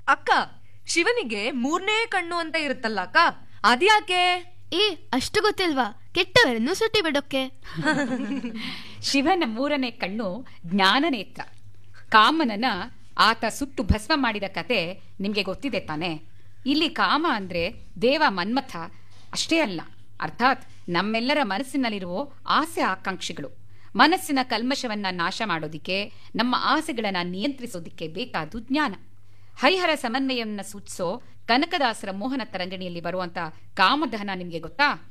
ಅಕ್ಕ ಶಿವನಿಗೆ ಮೂರನೇ ಕಣ್ಣು ಅಂತ ಇರುತ್ತಲ್ಲ ಅಕ್ಕ ಅದ್ಯಾಕೆ ಏ ಅಷ್ಟು ಗೊತ್ತಿಲ್ವಾ ಕೆಟ್ಟವರನ್ನು ಸುಟ್ಟಿ ಬಿಡೋಕೆ ಶಿವನ ಮೂರನೇ ಕಣ್ಣು ಜ್ಞಾನನೇತ್ರ ಕಾಮನನ ಆತ ಸುಟ್ಟು ಭಸ್ಮ ಮಾಡಿದ ಕತೆ ನಿಮ್ಗೆ ಗೊತ್ತಿದೆ ತಾನೆ ಇಲ್ಲಿ ಕಾಮ ಅಂದ್ರೆ ದೇವ ಮನ್ಮಥ ಅಷ್ಟೇ ಅಲ್ಲ ಅರ್ಥಾತ್ ನಮ್ಮೆಲ್ಲರ ಮನಸ್ಸಿನಲ್ಲಿರುವ ಆಸೆ ಆಕಾಂಕ್ಷೆಗಳು ಮನಸ್ಸಿನ ಕಲ್ಮಶವನ್ನ ನಾಶ ಮಾಡೋದಿಕ್ಕೆ ನಮ್ಮ ಆಸೆಗಳನ್ನ ನಿಯಂತ್ರಿಸೋದಿಕ್ಕೆ ಬೇಕಾದ್ದು ಜ್ಞಾನ ಹರಿಹರ ಸಮನ್ವಯವನ್ನ ಸೂಚಿಸೋ ಕನಕದಾಸರ ಮೋಹನ ತರಂಗಣಿಯಲ್ಲಿ ಬರುವಂತ ಕಾಮದಹನ ನಿಮ್ಗೆ ಗೊತ್ತಾ